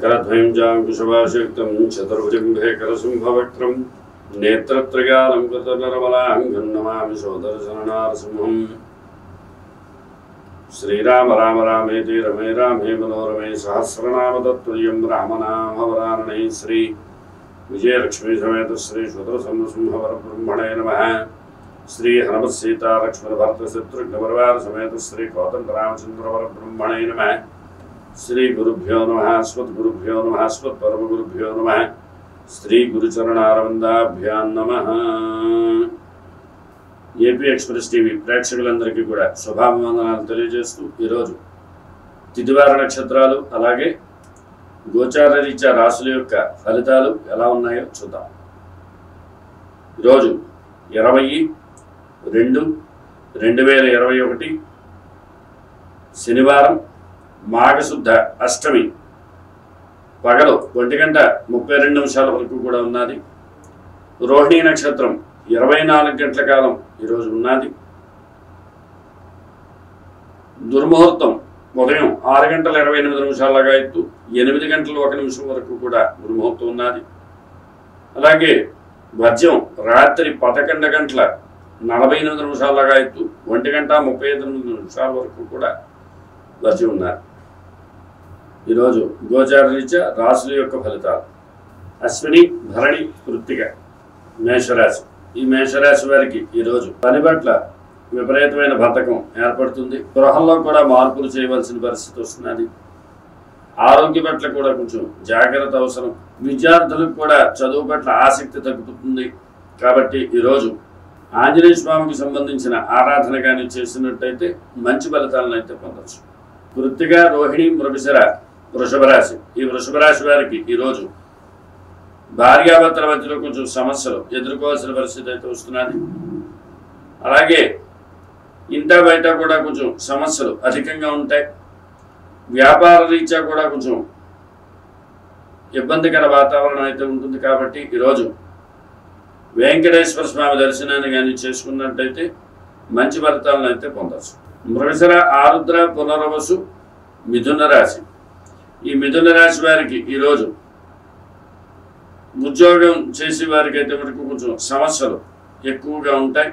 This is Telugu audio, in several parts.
శకరద్వయం జాంకుశభాషయుక్తం చతుర్భుజం భేకరసింహవక్త్రం నేత్రత్రయాలం కృతనరమలాంగం నమామి సోదరశరణారసింహం శ్రీరామ రామ రామేతి రమే రామే మనోరమే సహస్రనామ తత్తుల్యం రామనామవరారణే శ్రీ విజయలక్ష్మీ సమేత శ్రీ శుద్ర సంసింహవర బ్రహ్మణే నమ శ్రీ హనుమత్ సీతా లక్ష్మణ భరత శత్రుఘ్న పరివార సమేత శ్రీ కోదండ రామచంద్రవర బ్రహ్మణే నమ శ్రీ గురుభ్యో నమ అస్మద్ గురుభ్యో నమ అస్మద్ పరమ గురుభ్యో నమ శ్రీ గురుచరణారవిందాభ్యాం నమ ఏపీ ఎక్స్ప్రెస్ టీవీ ప్రేక్షకులందరికీ కూడా శుభాభివందనాలు తెలియజేస్తూ ఈరోజు తిదివార నక్షత్రాలు అలాగే గోచార రీత్యా రాశుల యొక్క ఫలితాలు ఎలా ఉన్నాయో చూద్దాం ఈరోజు ఇరవై రెండు రెండు వేల ఇరవై ఒకటి శనివారం మాఘశుద్ధ అష్టమి పగలు ఒంటి గంట ముప్పై రెండు నిమిషాల వరకు కూడా ఉన్నది రోహిణీ నక్షత్రం ఇరవై నాలుగు గంటల కాలం ఈరోజు ఉన్నది దుర్ముహూర్తం ఉదయం ఆరు గంటల ఇరవై ఎనిమిది నిమిషాలగా ఎత్తు ఎనిమిది గంటల ఒక నిమిషం వరకు కూడా దుర్ముహూర్తం ఉన్నది అలాగే వర్జ్యం రాత్రి పదకొండు గంటల నలభై ఎనిమిది నిమిషాలగా ఎత్తు ఒంటి గంట ముప్పై ఐదు నిమిషాల వరకు కూడా వర్జ్యం ఉన్నారు ఈరోజు గోచార రీత్యా రాశుల యొక్క ఫలితాలు అశ్విని భరణి కృత్తిక మేషరాశి ఈ మేషరాశి వారికి ఈరోజు పని పట్ల విపరీతమైన బద్ధకం ఏర్పడుతుంది గృహంలో కూడా మార్పులు చేయవలసిన పరిస్థితి వస్తున్నది ఆరోగ్య పట్ల కూడా కొంచెం జాగ్రత్త అవసరం విద్యార్థులకు కూడా చదువు పట్ల ఆసక్తి తగ్గుతుంది కాబట్టి ఈరోజు ఆంజనేయ స్వామికి సంబంధించిన ఆరాధన కానీ చేసినట్టయితే మంచి ఫలితాలను అయితే పొందవచ్చు వృత్తిగా రోహిణి మృగశిర వృషభ రాశి ఈ వృషభ రాశి వారికి ఈరోజు భార్యాభర్తల మధ్యలో కొంచెం సమస్యలు ఎదుర్కోవాల్సిన పరిస్థితి అయితే వస్తున్నది అలాగే ఇంట బయట కూడా కొంచెం సమస్యలు అధికంగా ఉంటాయి వ్యాపార రీత్యా కూడా కొంచెం ఇబ్బందికర వాతావరణం అయితే ఉంటుంది కాబట్టి ఈరోజు వెంకటేశ్వర స్వామి దర్శనాన్ని కానీ చేసుకున్నట్టయితే మంచి ఫలితాలను అయితే పొందవచ్చు మృగశిర ఆరుద్ర పునరవసు మిథున రాశి ఈ మిథున రాశి వారికి ఈరోజు ఉద్యోగం చేసే వారికి అయితే మనకు కొంచెం సమస్యలు ఎక్కువగా ఉంటాయి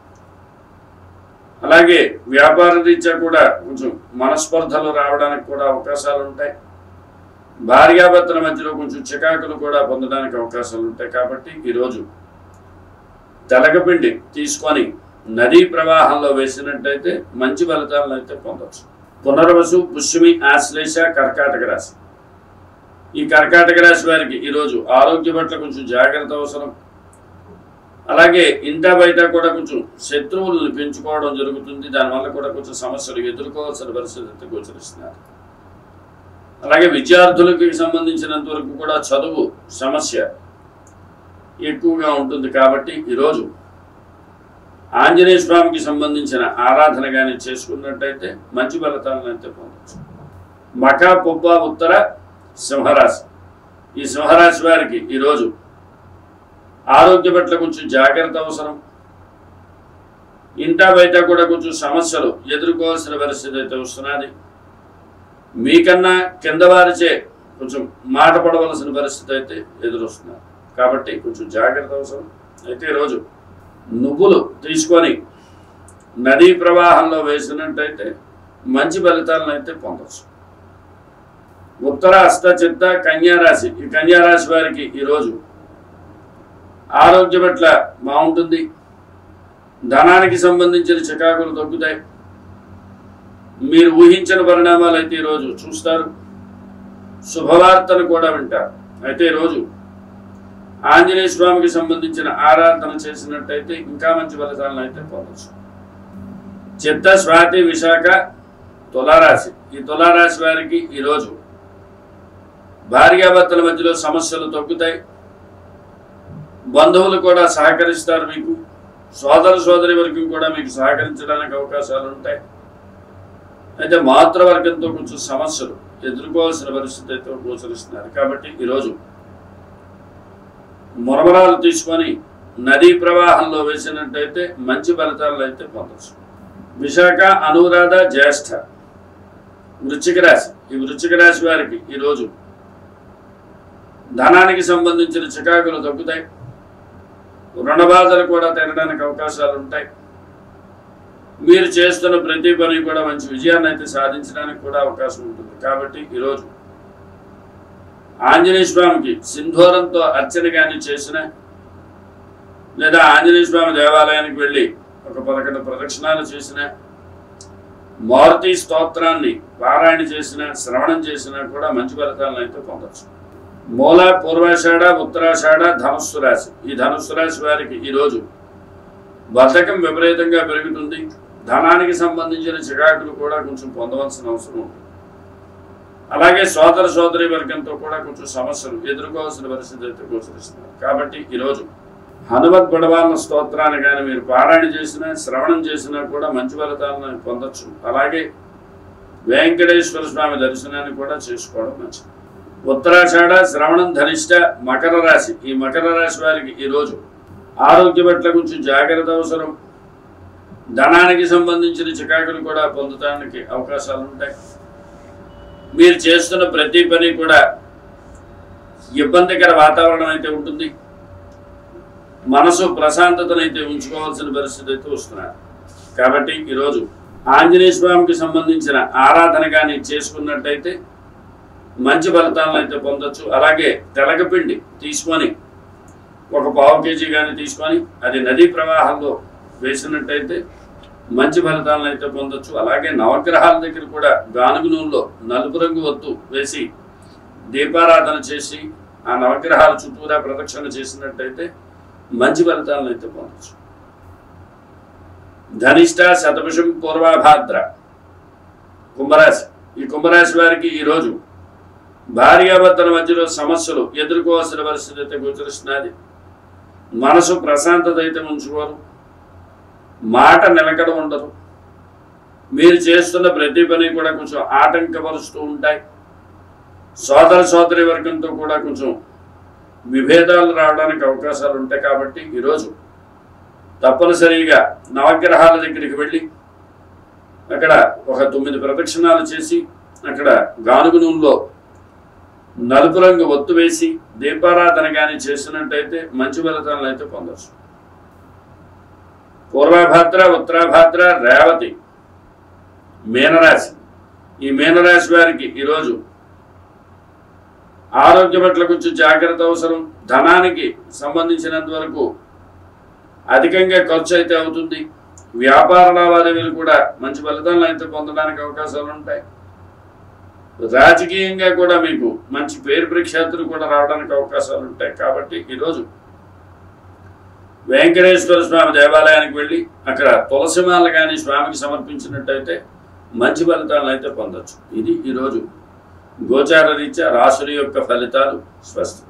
అలాగే వ్యాపార రీత్యా కూడా కొంచెం మనస్పర్ధలు రావడానికి కూడా అవకాశాలు ఉంటాయి భార్యాభర్తల మధ్యలో కొంచెం చికాకులు కూడా పొందడానికి అవకాశాలు ఉంటాయి కాబట్టి ఈరోజు తెలగపిండి తీసుకొని నదీ ప్రవాహంలో వేసినట్టయితే మంచి ఫలితాలను అయితే పొందవచ్చు పునర్వసు పుష్యమి ఆశ్లేష కర్కాటక రాశి ఈ కర్కాటక రాశి వారికి ఈరోజు ఆరోగ్య పట్ల కొంచెం జాగ్రత్త అవసరం అలాగే ఇంట బయట కూడా కొంచెం శత్రువులను పెంచుకోవడం జరుగుతుంది దానివల్ల కూడా కొంచెం సమస్యలు ఎదుర్కోవాల్సిన పరిస్థితి అయితే గోచరిస్తున్నారు అలాగే విద్యార్థులకి సంబంధించినంత వరకు కూడా చదువు సమస్య ఎక్కువగా ఉంటుంది కాబట్టి ఈరోజు ఆంజనేయ స్వామికి సంబంధించిన ఆరాధన కానీ చేసుకున్నట్టయితే మంచి ఫలితాలను అయితే పొందవచ్చు మఖ పుబ్బ ఉత్తర సింహరాశి ఈ సింహరాశి వారికి ఈరోజు ఆరోగ్య పట్ల కొంచెం జాగ్రత్త అవసరం ఇంటా బయట కూడా కొంచెం సమస్యలు ఎదుర్కోవాల్సిన పరిస్థితి అయితే వస్తున్నది మీకన్నా కింద వారిచే కొంచెం మాట పడవలసిన పరిస్థితి అయితే ఎదురొస్తున్నారు కాబట్టి కొంచెం జాగ్రత్త అవసరం అయితే ఈరోజు నువ్వులు తీసుకొని నదీ ప్రవాహంలో వేసినట్టయితే మంచి ఫలితాలను అయితే పొందవచ్చు ఉత్తర అస్త చిత్త కన్యారాశి ఈ కన్యారాశి వారికి ఈరోజు ఆరోగ్య పట్ల బాగుంటుంది ధనానికి సంబంధించిన చికాకులు తగ్గుతాయి మీరు ఊహించిన పరిణామాలు అయితే ఈరోజు చూస్తారు శుభవార్తను కూడా వింటారు అయితే ఈరోజు ఆంజనేయ స్వామికి సంబంధించిన ఆరాధన చేసినట్టయితే ఇంకా మంచి ఫలితాలను అయితే పొందవచ్చు చిత్త స్వాతి విశాఖ తులారాశి ఈ తులారాశి వారికి ఈరోజు భార్యాభర్తల మధ్యలో సమస్యలు తగ్గుతాయి బంధువులు కూడా సహకరిస్తారు మీకు సోదర సోదరి వర్గం కూడా మీకు సహకరించడానికి అవకాశాలు ఉంటాయి అయితే మాతృవర్గంతో కొంచెం సమస్యలు ఎదుర్కోవాల్సిన పరిస్థితి అయితే గోచరిస్తున్నారు కాబట్టి ఈరోజు మురమరాలు తీసుకొని నదీ ప్రవాహంలో వేసినట్టయితే మంచి ఫలితాలను అయితే పొందవచ్చు విశాఖ అనురాధ జ్యేష్ఠ వృశ్చిక రాశి ఈ వృశ్చిక రాశి వారికి ఈరోజు ధనానికి సంబంధించిన చికాకులు తగ్గుతాయి రుణ బాధలు కూడా తినడానికి అవకాశాలు ఉంటాయి మీరు చేస్తున్న ప్రతి పని కూడా మంచి విజయాన్ని అయితే సాధించడానికి కూడా అవకాశం ఉంటుంది కాబట్టి ఈరోజు ఆంజనేయ స్వామికి సింధూరంతో అర్చన కానీ చేసిన లేదా ఆంజనేయ స్వామి దేవాలయానికి వెళ్ళి ఒక పదకొండు ప్రదక్షిణాలు చేసిన మారుతి స్తోత్రాన్ని పారాయణ చేసిన శ్రవణం చేసినా కూడా మంచి ఫలితాలను అయితే పొందొచ్చు మూల పూర్వాషాఢ ఉత్తరాషాఢ ధనుస్సు రాశి ఈ ధనుస్సు రాశి వారికి ఈరోజు బద్ధకం విపరీతంగా పెరుగుతుంది ధనానికి సంబంధించిన చికాకులు కూడా కొంచెం పొందవలసిన అవసరం ఉంది అలాగే సోదర సోదరి వర్గంతో కూడా కొంచెం సమస్యలు ఎదుర్కోవాల్సిన పరిస్థితి అయితే గోచరిస్తున్నారు కాబట్టి ఈరోజు హనుమత్ బడవాలన స్తోత్రాన్ని కానీ మీరు పారాయణ చేసినా శ్రవణం చేసినా కూడా మంచి ఫలితాలను పొందొచ్చు అలాగే వెంకటేశ్వర స్వామి దర్శనాన్ని కూడా చేసుకోవడం మంచిది ఉత్తరాషాఢ శ్రవణం ధనిష్ట మకర రాశి ఈ మకర రాశి వారికి ఈరోజు ఆరోగ్య పట్ల కొంచెం జాగ్రత్త అవసరం ధనానికి సంబంధించిన చికాకులు కూడా పొందడానికి అవకాశాలు ఉంటాయి మీరు చేస్తున్న ప్రతి పని కూడా ఇబ్బందికర వాతావరణం అయితే ఉంటుంది మనసు ప్రశాంతతనైతే ఉంచుకోవాల్సిన పరిస్థితి అయితే వస్తున్నారు కాబట్టి ఈరోజు ఆంజనేయ స్వామికి సంబంధించిన ఆరాధన కానీ చేసుకున్నట్టయితే మంచి ఫలితాలను అయితే పొందొచ్చు అలాగే తెలగపిండి తీసుకొని ఒక పావు కేజీ కానీ తీసుకొని అది నదీ ప్రవాహంలో వేసినట్టయితే మంచి ఫలితాలను అయితే పొందొచ్చు అలాగే నవగ్రహాల దగ్గర కూడా గానుగు నూనెలో నలుపు రంగు వత్తు వేసి దీపారాధన చేసి ఆ నవగ్రహాల చుట్టూరా ప్రదక్షిణ చేసినట్టయితే మంచి ఫలితాలను అయితే పొందొచ్చు ధనిష్ట శతభిషం పూర్వాభాద్ర కుంభరాశి ఈ కుంభరాశి వారికి ఈరోజు భార్యాభర్తల మధ్యలో సమస్యలు ఎదుర్కోవాల్సిన పరిస్థితి అయితే గోచరిస్తున్నది మనసు ప్రశాంతత అయితే ఉంచుకోరు మాట నిలకడ ఉండదు మీరు చేస్తున్న ప్రతి పని కూడా కొంచెం ఆటంకపరుస్తూ ఉంటాయి సోదర సోదరి వర్గంతో కూడా కొంచెం విభేదాలు రావడానికి అవకాశాలు ఉంటాయి కాబట్టి ఈరోజు తప్పనిసరిగా నవగ్రహాల దగ్గరికి వెళ్ళి అక్కడ ఒక తొమ్మిది ప్రదక్షిణాలు చేసి అక్కడ గానుగు నూనెలో నలుపు రంగు ఒత్తు వేసి దీపారాధన కానీ చేసినట్టయితే మంచి ఫలితాలను అయితే పొందవచ్చు పూర్వభాద్ర ఉత్తరాభాద్ర రేవతి మీనరాశి ఈ మీనరాశి వారికి ఈరోజు ఆరోగ్య పట్ల కొంచెం జాగ్రత్త అవసరం ధనానికి సంబంధించినంత వరకు అధికంగా ఖర్చు అయితే అవుతుంది వ్యాపార లావాదేవీలు కూడా మంచి ఫలితాలను అయితే పొందడానికి అవకాశాలు ఉంటాయి రాజకీయంగా కూడా మీకు మంచి పేరు ప్రఖ్యాతులు కూడా రావడానికి అవకాశాలు ఉంటాయి కాబట్టి ఈరోజు వెంకటేశ్వర స్వామి దేవాలయానికి వెళ్ళి అక్కడ తులసిమాల కానీ స్వామికి సమర్పించినట్టయితే మంచి ఫలితాలను అయితే పొందొచ్చు ఇది ఈరోజు గోచార రీత్యా రాశుల యొక్క ఫలితాలు స్పష్టం